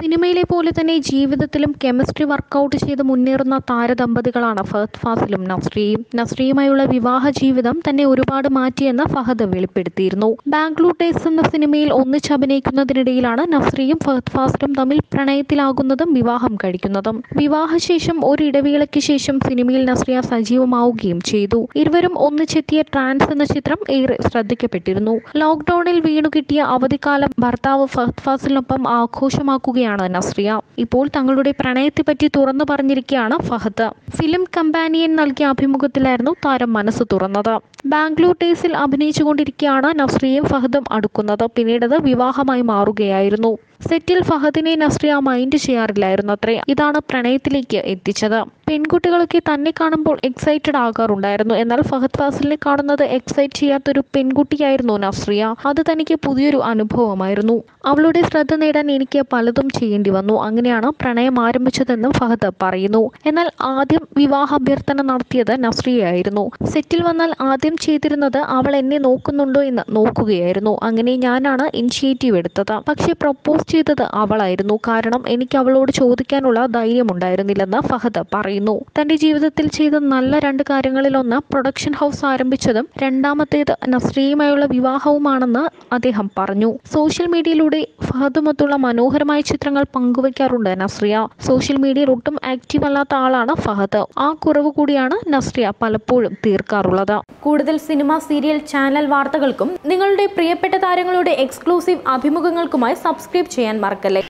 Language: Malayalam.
സിനിമയിലെ പോലെ തന്നെ ജീവിതത്തിലും കെമിസ്ട്രി വർക്കൗട്ട് ചെയ്ത് മുന്നേറുന്ന താരദമ്പതികളാണ് ഫഹദ് ഫാസിലും നസ്രിയയും നസ്രിയുമായുള്ള വിവാഹ ജീവിതം തന്നെ ഒരുപാട് മാറ്റിയെന്ന് ഫഹദ് വെളിപ്പെടുത്തിയിരുന്നു ബാംഗ്ലൂർ ഡേയ്സ് എന്ന സിനിമയിൽ ഒന്നിച്ചഭിനയിക്കുന്നതിനിടയിലാണ് നസ്രിയും ഫഹദ് ഫാസിലും തമ്മിൽ പ്രണയത്തിലാകുന്നതും വിവാഹം കഴിക്കുന്നതും വിവാഹശേഷം ഒരു ഇടവേളയ്ക്ക് ശേഷം സിനിമയിൽ നസ്രിയ സജീവമാവുകയും ചെയ്തു ഇരുവരും ഒന്നിച്ചെത്തിയ ട്രാൻസ് എന്ന ചിത്രം ഏറെ ശ്രദ്ധിക്കപ്പെട്ടിരുന്നു ലോക്ക്ഡൌണിൽ വീണുകിട്ടിയ അവധിക്കാലം ഭർത്താവ് ഫഹദ് ഫാസിലിനൊപ്പം ആഘോഷമാക്കുകയാണ് നസ്രിയ ഇപ്പോൾ തങ്ങളുടെ പ്രണയത്തെപ്പറ്റി തുറന്നു പറഞ്ഞിരിക്കുകയാണ് ഫഹദ് ഫിലിം കമ്പാനിയൻ നൽകിയ അഭിമുഖത്തിലായിരുന്നു താരം മനസ്സ് തുറന്നത് ബാംഗ്ലൂർ ഡേയ്സിൽ അഭിനയിച്ചുകൊണ്ടിരിക്കെയാണ് നസ്രിയയും ഫഹദും അടുക്കുന്നത് പിന്നീടത് വിവാഹമായി മാറുകയായിരുന്നു സെറ്റിൽ ഫഹദിനെ നസ്രിയ മൈൻഡ് ചെയ്യാറില്ലായിരുന്നു അത്രേ ഇതാണ് പ്രണയത്തിലേക്ക് എത്തിച്ചത് പെൺകുട്ടികളൊക്കെ തന്നെ കാണുമ്പോൾ എക്സൈറ്റഡ് ആകാറുണ്ടായിരുന്നു എന്നാൽ ഫഹദ് ഫാസിലിനെ കാണുന്നത് എക്സൈറ്റ് ചെയ്യാത്തൊരു പെൺകുട്ടിയായിരുന്നു നസ്രിയ അത് തനിക്ക് പുതിയൊരു അനുഭവമായിരുന്നു അവളുടെ ശ്രദ്ധ നേടാൻ എനിക്ക് പലതും ചെയ്യേണ്ടി വന്നു അങ്ങനെയാണ് പ്രണയം ആരംഭിച്ചതെന്നും ഫഹദ് പറയുന്നു എന്നാൽ ആദ്യം വിവാഹാഭ്യർത്ഥന നടത്തിയത് നസ്രിയയായിരുന്നു സെറ്റിൽ വന്നാൽ ആദ്യം ചെയ്തിരുന്നത് അവൾ എന്നെ നോക്കുന്നുണ്ടോ എന്ന് നോക്കുകയായിരുന്നു അങ്ങനെ ഞാനാണ് ഇനിഷ്യേറ്റീവ് എടുത്തത് പക്ഷേ പ്രപ്പോസ് ചെയ്തത് അവളായിരുന്നു കാരണം എനിക്ക് അവളോട് ചോദിക്കാനുള്ള ധൈര്യമുണ്ടായിരുന്നില്ലെന്ന് ഫഹദ് പറയുന്നു തന്റെ ജീവിതത്തിൽ ചെയ്ത നല്ല രണ്ട് കാര്യങ്ങളിലൊന്ന് പ്രൊഡക്ഷൻ ഹൗസ് ആരംഭിച്ചതും രണ്ടാമത്തേത് നസ്രിയുമായുള്ള വിവാഹവുമാണെന്ന് അദ്ദേഹം പറഞ്ഞു സോഷ്യൽ മീഡിയയിലൂടെ ഫഹദുമൊത്തുള്ള മനോഹരമായ ചിത്രങ്ങൾ പങ്കുവയ്ക്കാറുണ്ട് നസ്രിയ സോഷ്യൽ മീഡിയയിൽ ഒട്ടും ആക്റ്റീവ് അല്ലാത്ത ആളാണ് ഫഹദ് ആ കുറവ് കൂടിയാണ് നസ്രിയ പലപ്പോഴും തീർക്കാറുള്ളത് കൂടുതൽ സിനിമ സീരിയൽ ചാനൽ വാർത്തകൾക്കും നിങ്ങളുടെ പ്രിയപ്പെട്ട താരങ്ങളുടെ എക്സ്ക്ലൂസീവ് അഭിമുഖങ്ങൾക്കുമായി സബ്സ്ക്രൈബ് ചെയ്യാൻ മറക്കല്ലേ